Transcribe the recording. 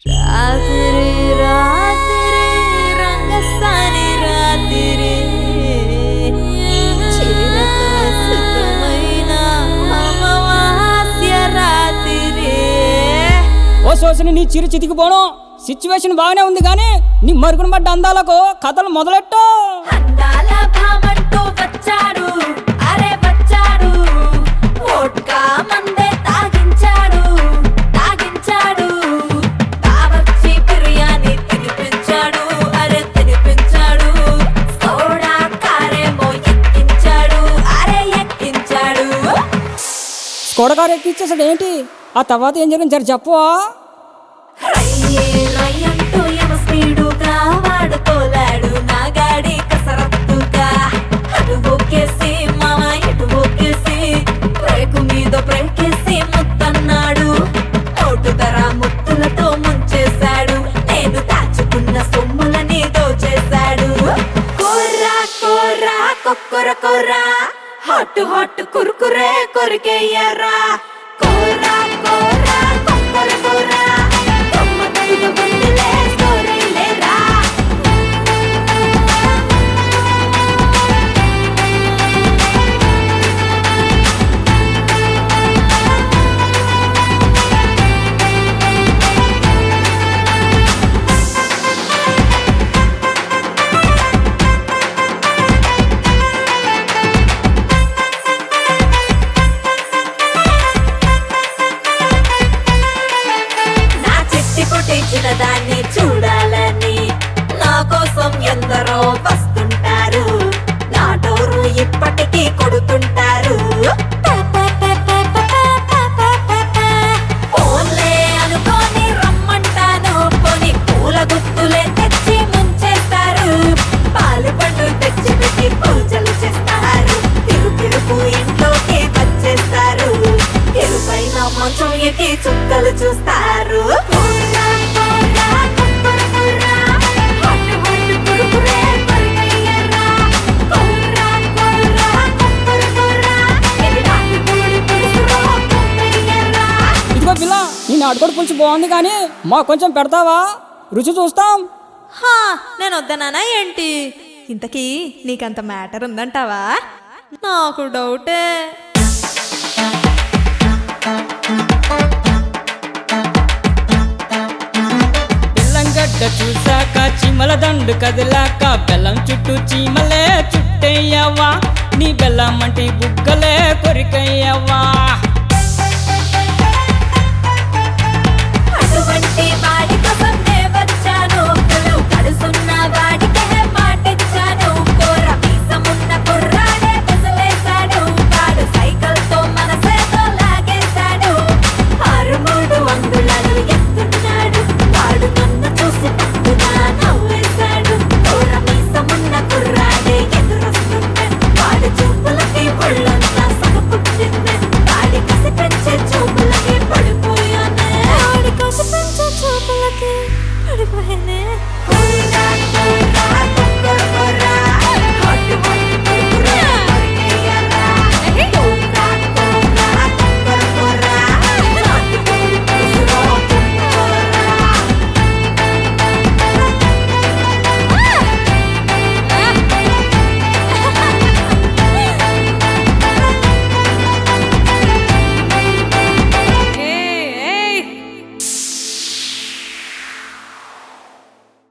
రాత్రి రాత్రి రంగస్థాని రాత్రి చిరత సుఖమైన అమావాస్య రాత్రి ఓ సోసిన నీ చిరు చితికిపోవడం సిచ్యువేషన్ బాగానే ఉంది కానీ నీ మరుగున పడ్డ అందాలకు కథలు మొదలెట్టు అందాల భామంటూ వచ్చాడు అరే వచ్చాడు వోడ్కా మందే తాగించాడు తాగించాడు తావచ్చి బిర్యానీ తినిపించాడు అరే తినిపించాడు సోడా కారేమో ఎక్కించాడు అరే ఎక్కించాడు స్కోడకారు ఎక్కిచ్చేసాడు ఏంటి ఆ తర్వాత ఏం జరిగింది జర చెప్పవా రయ్యే రయ్యంటూ ఎమ స్పీడుగా వాడు తోలాడు నా గాడి కసరత్తుగా అటు ఒక్కేసి మామ ఇటు ఒక్కేసి బ్రేకు మీద బ్రేకేసి ముత్తన్నాడు నోటు ధర ముత్తులతో ముంచేశాడు నేను దాచుకున్న సొమ్ములని దోచేశాడు కూర కూర కొక్కుర కూర హాట్ హాట్ కురుకురే కొరికెయ్యరా కూర కూర కొక్కుర కూర కొమ్మకైన బండిలే స్టోరీలేరా నా చెట్టి కొట్టించిన దాన్ని చూడాలని నా కోసం ఎందరో వస్తుంటారు నా డోరు ఇప్పటికీ కొడుతుంటారు ఫోన్లే అనుకోని రమ్మంటాను పోని పూల గుత్తులే తెచ్చి ముంచేస్తారు పాలు పండు తెచ్చి పెట్టి పూజలు చేస్తారు తిరు తిరుపు ఇంట్లోకి వచ్చేస్తారు ఎరుపైన మంచం ఎక్కి చుక్కలు చూస్తారు కూర, కూర, కుక్కుర కూర, హొట్టు హొట్టు కురుకురే కొరికెయ్యరా. కూర, కూర, కుక్కుర కూర, ఇది నాటుకోడి పులుసులో కుక్కెయ్యరా. ఇదిగో పిల్ల నీ నాటుకోడి పులుసు బాగుంది కానీ మాకు కొంచెం పెడతావా రుచి చూస్తాం హా నేను వద్దనానా ఏంటి ఇంతకీ నీకంత మ్యాటర్ ఉందంటావా నాకు డౌటే బెల్లంగడ్డ చూసాక చీమల దండు కదిలాక బెల్లం చుట్టూ చీమలే చుట్టేయవ్వా నీ బెల్లం అంటే బుగ్గలే కొరికయ్యవ్వా